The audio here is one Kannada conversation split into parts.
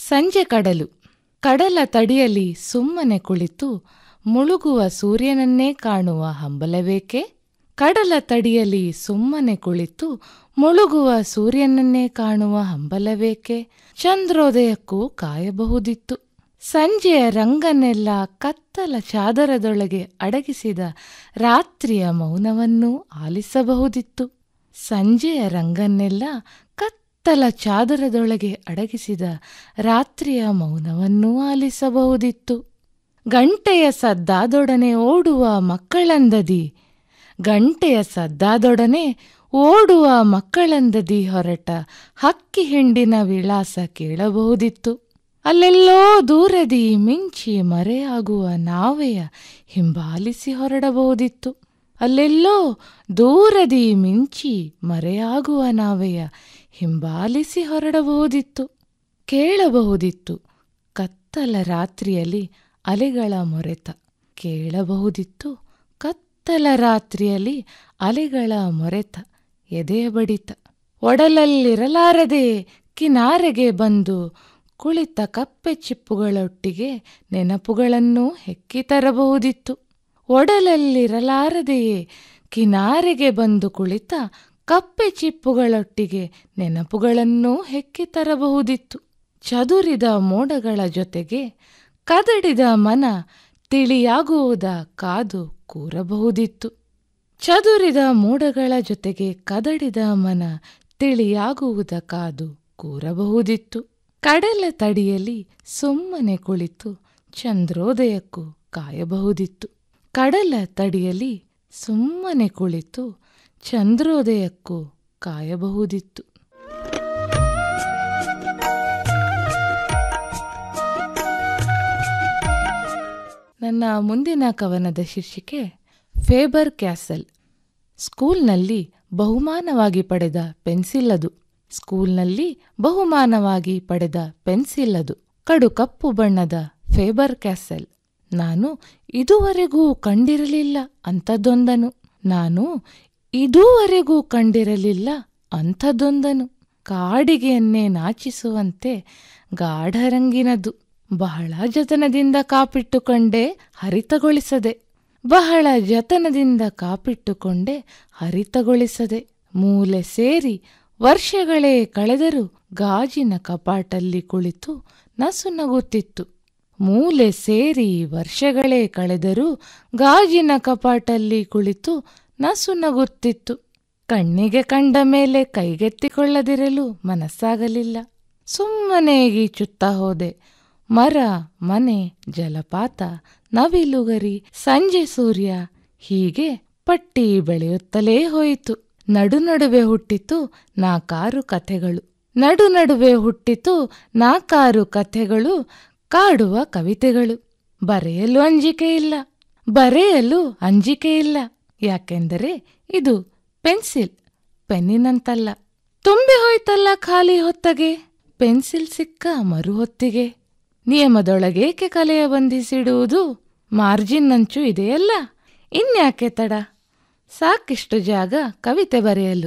ಸಂಜೆ ಕಡಲು ಕಡಲ ತಡಿಯಲ್ಲಿ ಸುಮ್ಮನೆ ಕುಳಿತು ಮುಳುಗುವ ಸೂರ್ಯನನ್ನೇ ಕಾಣುವ ಹಂಬಲಬೇಕೆ ಕಡಲ ತಡಿಯಲ್ಲಿ ಸುಮ್ಮನೆ ಕುಳಿತು ಮುಳುಗುವ ಸೂರ್ಯನನ್ನೇ ಕಾಣುವ ಹಂಬಲಬೇಕೆ ಚಂದ್ರೋದಯಕ್ಕೂ ಕಾಯಬಹುದಿತ್ತು ಸಂಜೆಯ ರಂಗನ್ನೆಲ್ಲ ಕತ್ತಲ ಚಾದರದೊಳಗೆ ಅಡಗಿಸಿದ ರಾತ್ರಿಯ ಮೌನವನ್ನೂ ಆಲಿಸಬಹುದಿತ್ತು ಸಂಜೆಯ ರಂಗನ್ನೆಲ್ಲ ಕತ್ತಲ ಚಾದರದೊಳಗೆ ಅಡಗಿಸಿದ ರಾತ್ರಿಯ ಮೌನವನ್ನೂ ಆಲಿಸಬಹುದಿತ್ತು ಗಂಟೆಯ ಸದ್ದಾದೊಡನೆ ಓಡುವ ಮಕ್ಕಳಂದದಿ ಗಂಟೆಯ ಸದ್ದಾದೊಡನೆ ಓಡುವ ಮಕ್ಕಳಂದದಿ ಹೊರಟ ಹಕ್ಕಿ ಹಿಂಡಿನ ವಿಳಾಸ ಕೇಳಬಹುದಿತ್ತು ಅಲ್ಲೆಲ್ಲೋ ದೂರದಿ ಮಿಂಚಿ ಮರೆಯಾಗುವ ನಾವೆಯ ಹಿಂಬಾಲಿಸಿ ಹೊರಡಬಹುದಿತ್ತು ಅಲ್ಲೆಲ್ಲೋ ದೂರದಿ ಮಿಂಚಿ ಮರೆಯಾಗುವ ನಾವೆಯ ಹಿಂಬಾಲಿಸಿ ಹೊರಡಬಹುದಿತ್ತು ಕೇಳಬಹುದಿತ್ತು ಕತ್ತಲ ರಾತ್ರಿಯಲ್ಲಿ ಅಲೆಗಳ ಮೊರೆತ ಕೇಳಬಹುದಿತ್ತು ಕತ್ತಲ ರಾತ್ರಿಯಲ್ಲಿ ಅಲೆಗಳ ಮೊರೆತ ಎದೆಯ ಬಡಿತ ಒಡಲಲ್ಲಿರಲಾರದೆ ಕಿನಾರೆಗೆ ಬಂದು ಕುಳಿತ ಕಪ್ಪೆ ಚಿಪ್ಪುಗಳೊಟ್ಟಿಗೆ ನೆನಪುಗಳನ್ನು ಹೆಕ್ಕಿ ತರಬಹುದಿತ್ತು ಒಡಲಲ್ಲಿರಲಾರದೆಯೇ ಕಿನಾರೆಗೆ ಬಂದು ಕುಳಿತ ಕಪ್ಪೆ ಚಿಪ್ಪುಗಳೊಟ್ಟಿಗೆ ನೆನಪುಗಳನ್ನೂ ಹೆಕ್ಕಿ ತರಬಹುದಿತ್ತು ಚದುರಿದ ಮೋಡಗಳ ಜೊತೆಗೆ ಕದಡಿದ ಮನ ತಿಳಿಯಾಗುವುದ ಕಾದು ಕೂರಬಹುದಿತ್ತು ಚದುರಿದ ಮೋಡಗಳ ಜೊತೆಗೆ ಕದಡಿದ ಮನ ತಿಳಿಯಾಗುವುದ ಕಾದು ಕೂರಬಹುದಿತ್ತು ಕಡಲ ತಡಿಯಲ್ಲಿ ಸುಮ್ಮನೆ ಕುಳಿತು ಚಂದ್ರೋದಯಕ್ಕೂ ಕಾಯಬಹುದಿತ್ತು ಕಡಲ ತಡಿಯಲ್ಲಿ ಸುಮ್ಮನೆ ಕುಳಿತು ಚಂದ್ರೋದಯಕ್ಕೂ ಕಾಯಬಹುದಿತ್ತು ನನ್ನ ಮುಂದಿನ ಕವನದ ಶೀರ್ಷಿಕೆ ಫೇಬರ್ ಕ್ಯಾಸಲ್ ಸ್ಕೂಲ್ನಲ್ಲಿ ಬಹುಮಾನವಾಗಿ ಪಡೆದ ಪೆನ್ಸಿಲ್ ಅದು ಸ್ಕೂಲ್ನಲ್ಲಿ ಬಹುಮಾನವಾಗಿ ಪಡೆದ ಪೆನ್ಸಿಲ್ ಅದು ಕಡು ಕಪ್ಪು ಬಣ್ಣದ ಫೇಬರ್ ಕ್ಯಾಸಲ್ ನಾನು ಇದುವರೆಗೂ ಕಂಡಿರಲಿಲ್ಲ ಅಂಥದ್ದೊಂದನು ನಾನು ಇದುವರೆಗೂ ಕಂಡಿರಲಿಲ್ಲ ಅಂಥದ್ದೊಂದನು ಕಾಡಿಗೆಯನ್ನೇ ನಾಚಿಸುವಂತೆ ಗಾಢರಂಗಿನದು ಬಹಳ ಜತನದಿಂದ ಕಾಪಿಟ್ಟುಕೊಂಡೆ ಹರಿತಗೊಳಿಸದೆ ಬಹಳ ಜತನದಿಂದ ಕಾಪಿಟ್ಟುಕೊಂಡೆ ಹರಿತಗೊಳಿಸದೆ ಮೂಲೆ ಸೇರಿ ವರ್ಷಗಳೇ ಕಳೆದರೂ ಗಾಜಿನ ಕಪಾಟಲ್ಲಿ ಕುಳಿತು ನಸು ನಗುತ್ತಿತ್ತು ಮೂಲೆ ಸೇರಿ ವರ್ಷಗಳೇ ಕಳೆದರೂ ಗಾಜಿನ ಕಪಾಟಲ್ಲಿ ಕುಳಿತು ನಸು ನಗುತ್ತಿತ್ತು ಕಣ್ಣಿಗೆ ಕಂಡ ಮೇಲೆ ಕೈಗೆತ್ತಿಕೊಳ್ಳದಿರಲು ಮನಸ್ಸಾಗಲಿಲ್ಲ ಸುಮ್ಮನೆ ಗೀಚುತ್ತಾ ಹೋದೆ ಮರ ಮನೆ ಜಲಪಾತ ನವಿಲುಗರಿ ಸಂಜೆ ಸೂರ್ಯ ಹೀಗೆ ಪಟ್ಟಿ ಬೆಳೆಯುತ್ತಲೇ ಹೋಯಿತು ನಡು ನಡುವೆ ಹುಟ್ಟಿತು ನಾಕಾರು ಕಥೆಗಳು ನಡು ನಡುವೆ ಹುಟ್ಟಿತು ನಾಕಾರು ಕಥೆಗಳು ಕಾಡುವ ಕವಿತೆಗಳು ಬರೆಯಲು ಅಂಜಿಕೆ ಇಲ್ಲ ಬರೆಯಲು ಅಂಜಿಕೆ ಇಲ್ಲ ಯಾಕೆಂದರೆ ಇದು ಪೆನ್ಸಿಲ್ ಪೆನ್ನಿನಂತಲ್ಲ ತುಂಬಿ ಹೋಯ್ತಲ್ಲ ಖಾಲಿ ಹೊತ್ತಗೆ ಪೆನ್ಸಿಲ್ ಸಿಕ್ಕ ಮರು ಹೊತ್ತಿಗೆ ನಿಯಮದೊಳಗೇಕೆ ಕಲೆಯ ಬಂಧಿಸಿಡುವುದು ಮಾರ್ಜಿನ್ ಅಂಚು ಇದೆಯಲ್ಲ ಇನ್ಯಾಕೆ ತಡ ಸಾಕಿಷ್ಟು ಜಾಗ ಕವಿತೆ ಬರೆಯಲು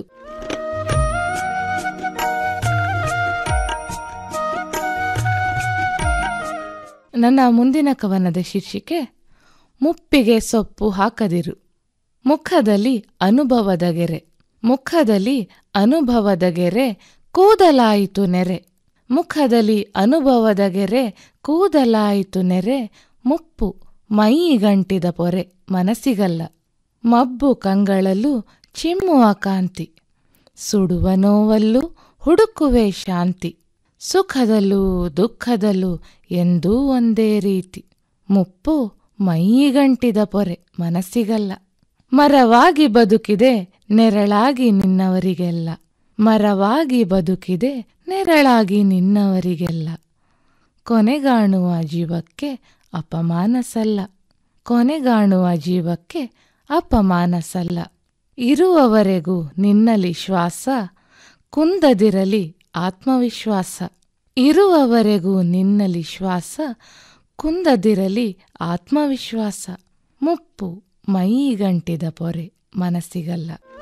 ನನ್ನ ಮುಂದಿನ ಕವನದ ಶೀರ್ಷಿಕೆ ಮುಪ್ಪಿಗೆ ಸೊಪ್ಪು ಹಾಕದಿರು ಮುಖದಲ್ಲಿ ಅನುಭವದ ಗೆರೆ ಮುಖದಲ್ಲಿ ಅನುಭವದ ಗೆರೆ ಕೂದಲಾಯಿತು ನೆರೆ ಮುಖದಲ್ಲಿ ಅನುಭವದ ಗೆರೆ ಕೂದಲಾಯಿತು ನೆರೆ ಮುಪ್ಪು ಮೈಗಂಟಿದ ಪೊರೆ ಮನಸ್ಸಿಗಲ್ಲ ಮಬ್ಬು ಕಂಗಳಲ್ಲೂ ಚಿಮ್ಮುವ ಕಾಂತಿ ಸುಡುವ ನೋವಲ್ಲೂ ಹುಡುಕುವೆ ಶಾಂತಿ ಸುಖದಲ್ಲೂ ದುಃಖದಲ್ಲೂ ಎಂದೂ ಒಂದೇ ರೀತಿ ಮುಪ್ಪು ಮೈಗಂಟಿದ ಪೊರೆ ಮನಸ್ಸಿಗಲ್ಲ ಮರವಾಗಿ ಬದುಕಿದೆ ನೆರಳಾಗಿ ನಿನ್ನವರಿಗೆಲ್ಲ ಮರವಾಗಿ ಬದುಕಿದೆ ನೆರಳಾಗಿ ನಿನ್ನವರಿಗೆಲ್ಲ ಕೊನೆಗಾಣುವ ಜೀವಕ್ಕೆ ಅಪಮಾನ ಸಲ್ಲ ಕೊನೆಗಾಣುವ ಜೀವಕ್ಕೆ ಅಪಮಾನ ಸಲ್ಲ ಇರುವವರೆಗೂ ನಿನ್ನಲಿ ಶ್ವಾಸ ಕುಂದದಿರಲಿ ಆತ್ಮವಿಶ್ವಾಸ ಇರುವವರೆಗೂ ನಿನ್ನಲಿ ಶ್ವಾಸ ಕುಂದದಿರಲಿ ಆತ್ಮವಿಶ್ವಾಸ ಮುಪ್ಪು ಮೈಗಂಟಿದ ಪೊರೆ ಮನಸ್ಸಿಗಲ್ಲ